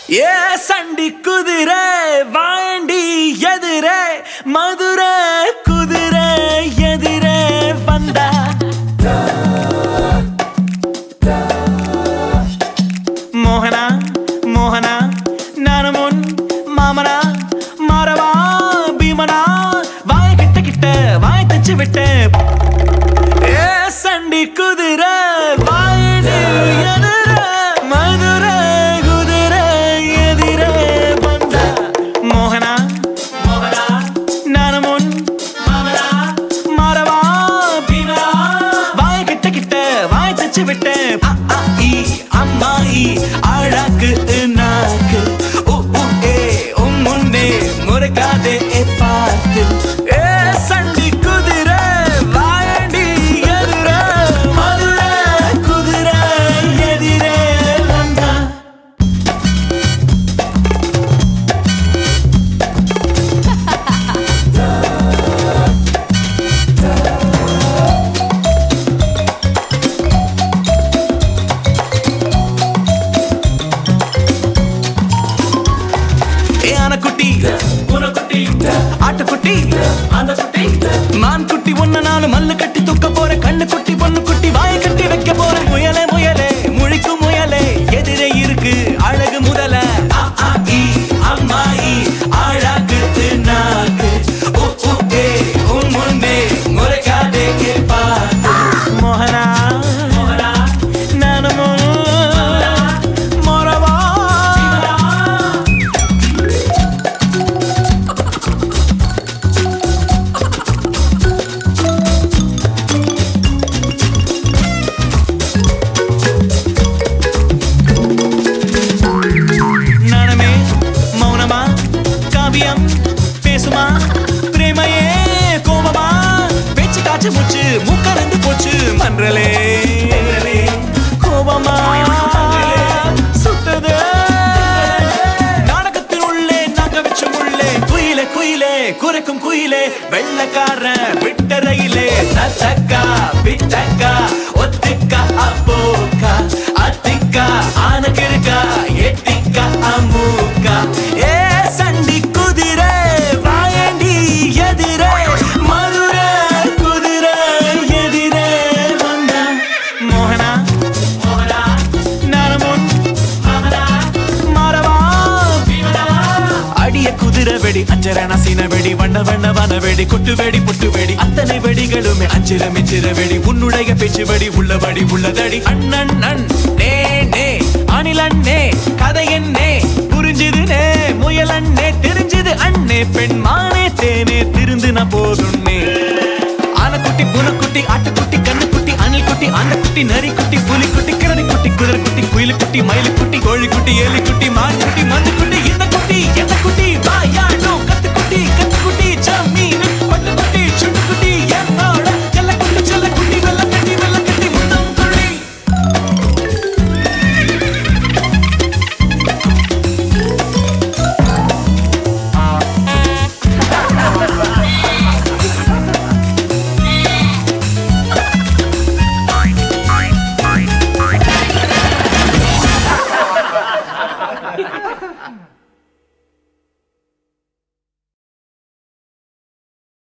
ஏ சண்டி குதிரை வாண்டி எதிரே மதுரை குதிரை எதிரே வந்தா மோகனா மோகனா நானு முன் மாமனா மாறவா பீமனா வாய் கிட்ட கிட்ட வாய் தச்சு விட்டேன் ஏ சண்டி குதிரை வாயிடு எதிர மதுரை குதிரை எதிரே வந்த மோகனா மோகனா நானு முன் மாமனா மாறவா பீமனா வாய் கிட்ட கிட்ட வாய் தச்சு விட்டேன் அ, அ, இ, அம்மா இ, அழகு நாக்கு உ, உ, ஏ, உம் முன்னே முறைக்காதே ஏ பார்த்து ஏ சண்டி குதிரை வாயண்டி எதிர மதுரை குதிரை எதிரே வந்தா ஏ ஆனக்குட்டி பூனைக்குட்டி ஆட்டுக்குட்டி அந்த குட்டி மான் குட்டி ஒன்ன நாலு மல்லு கட்டி தூக்க போற கண்ணு குட்டி பொண்ணு குட்டி வாய கட்டி வைக்க போற முயலே முயலே முழிக்கும் முயலே எதிரே இருக்கு அழகு முதல அ, ஆ, இ, அம்மா இ, அழகு நாக்கு உ, உ, ஏ, உன் முன்னே முறைக்காதே ஏ பார்த்து. மோகனா மோகனா நானும் மோரவா நாணமே மௌனமா காவியம் பேசுமா பிரேமையே கோபமா பேச்சு காய்ச்சி மூச்சு மூக்கறந்து போச்சு மன்றலே கோபமா சுட்டது நாடகத்தின் உள்ளே நாக்க வச்ச முள்ளே குயிலே குயிலே குறைக்கும் குயிலே வெள்ளக்கார விட்ட ரயிலே தத்தக்கா பித்தக்கா ஒத்துக்கா அப்போக்கா அத்திக்கா ஆனக்கிருக்கா எட்டிக்கா அம்மூக்கா ஏ சண்டி குதிரை வாயண்டி எதிரே மதுரை குதிரை எதிரே வந்தா மோகனா மோகனா நானமுன் மாமனா மாறவா பீமனா அடிய குதிரை வெடி அஞ்சரண சீன வெடி வண்ண வண்ண வன வெடி கொட்டு வெடி பொட்டு வெடி அத்தனை வெடிகளுமே அஞ்சிர மிச்சிர வெடி உன்னுடைய பேச்சு வெடி உள்ளபடி உள்ளதடி அண்ணன் அண் நே நே அணில் அண்ணே கதை என்னே புரிஞ்சுது நே முயல் அண்ணே தெரிஞ்சது அண்ணே பெண் மானே தேனே திருந்து நான் போதுன்னே ஆனக்குட்டி பூனைக்குட்டி ஆட்டுக்குட்டி கண்ணுக்குட்டி அணில் குட்டி ஆண்டக்குட்டி நரி குட்டி புலி குட்டி கிரணி குட்டி குதிரை குட்டி குயில் குட்டி மயில் குட்டி கோழி குட்டி ஏலி குட்டி